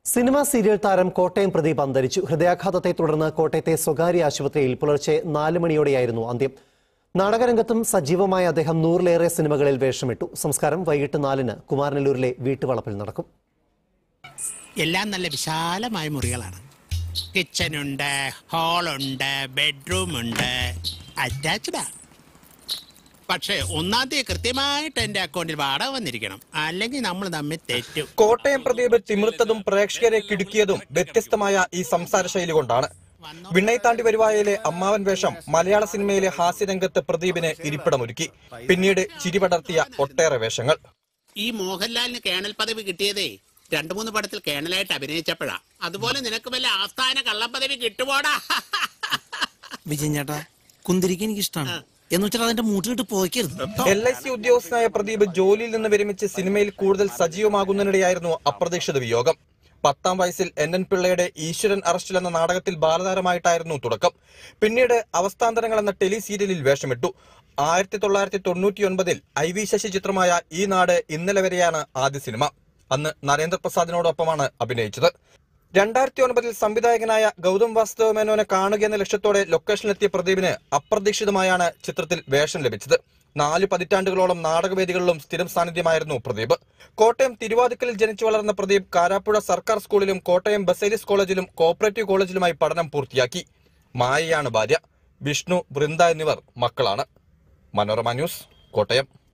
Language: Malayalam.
സിനിമാ സീരിയൽ താരം കോട്ടയം പ്രദീപ് അന്തരിച്ചു ഹൃദയാഘാതത്തെ തുടർന്ന് കോട്ടയത്തെ സ്വകാര്യ ആശുപത്രിയിൽ പുലർച്ചെ നാല് മണിയോടെയായിരുന്നു അന്ത്യം നാടകരംഗത്തും സജീവമായ അദ്ദേഹം നൂറിലേറെ സിനിമകളിൽ വേഷമിട്ടു സംസ്കാരം വൈകിട്ട് നാലിന് കുമാരനല്ലൂരിലെ വീട്ടുവളപ്പിൽ നടക്കും എല്ലാം നല്ല വിശാലമായ മുറികളാണ് കിച്ചനുണ്ട് ഹാളുണ്ട് ബെഡ്റൂമുണ്ട് അറ്റാച്ച്ഡാ പക്ഷേ ഒന്നാം തീയതി കൃത്യമായിട്ട് എന്റെ അക്കൗണ്ടിൽ വാടക വന്നിരിക്കണം അല്ലെങ്കിൽ നമ്മൾ തമ്മിൽ തെറ്റും കോട്ടയം പ്രദീപ് തിമിർത്തതും പ്രേക്ഷകരെ കിടുക്കിയതും വ്യത്യസ്തമായ ഈ സംസാര ശൈലി കൊണ്ടാണ് വിണ്ണൈ താണ്ടി വരുവായയിലെ അമ്മാവൻ വേഷം മലയാള സിനിമയിലെ ഹാസ്യരംഗത്ത് പ്രദീപിന് ഇരിപ്പിടമൊരുക്കി പിന്നീട് ചിരി പടർത്തിയ ഒട്ടേറെ വേഷങ്ങൾ ഈ മോഹൻലാലിന് കേണൽ പദവി കിട്ടിയതേ രണ്ടു മൂന്ന് പടത്തിൽ കേണലായിട്ട് അഭിനയിച്ചപ്പോഴാ അതുപോലെ നിനക്ക് വല്ല ആസ്ഥാന കള്ളപ്പദവി കിട്ടുപോടാ വിജയൻ ചേട്ടാ കുന്തിരിക്ക് എനിക്ക് ഇഷ്ടമാണ് എന്ന് വെച്ചാൽ അതിന്റെ മൂട്ടിലിട്ട് പോയിക്കരുത് എൽ ഐ സി ഉദ്യോഗസ്ഥനായ പ്രദീപ് ജോലിയിൽ നിന്ന് വിരമിച്ച് സിനിമയിൽ കൂടുതൽ സജീവമാകുന്നതിനിടെയായിരുന്നു അപ്രതീക്ഷിത വിയോഗം പത്താം വയസ്സിൽ എൻ എൻ പിള്ളയുടെ ഈശ്വരൻ അറസ്റ്റിൽ എന്ന നാടകത്തിൽ ബാലതാരമായിട്ടായിരുന്നു തുടക്കം പിന്നീട് അവസ്ഥാന്തരങ്ങൾ എന്ന ടെലി സീരിയലിൽ വേഷമിട്ടു ആയിരത്തി തൊള്ളായിരത്തി തൊണ്ണൂറ്റി ഒൻപതിൽ ഐ വി ശശി ചിത്രമായ ഈ നാട് ഇന്നലെ വരെയാണ് ആദ്യ സിനിമ അന്ന് നരേന്ദ്രപ്രസാദിനോടൊപ്പമാണ് അഭിനയിച്ചത് രണ്ടായിരത്തി ഒൻപതിൽ സംവിധായകനായ ഗൗതം വാസുദേവ മേനോനെ കാണുക എന്ന ലക്ഷ്യത്തോടെ ലൊക്കേഷനിലെത്തിയ പ്രദീപിന് അപ്രതീക്ഷിതമായാണ് ചിത്രത്തിൽ വേഷം ലഭിച്ചത് നാല് പതിറ്റാണ്ടുകളോളം നാടകവേദികളിലും സ്ഥിരം സാന്നിധ്യമായിരുന്നു പ്രദീപ് കോട്ടയം തിരുവാതിക്കലിൽ ജനിച്ചു വളർന്ന പ്രദീപ് കാരാപ്പുഴ സർക്കാർ സ്കൂളിലും കോട്ടയം ബസേലിസ് കോളേജിലും കോപ്പറേറ്റീവ് കോളേജിലുമായി പഠനം പൂർത്തിയാക്കി മായയാണ് ഭാര്യ വിഷ്ണു വൃന്ദ എന്നിവർ മക്കളാണ് മനോരമ ന്യൂസ് കോട്ടയം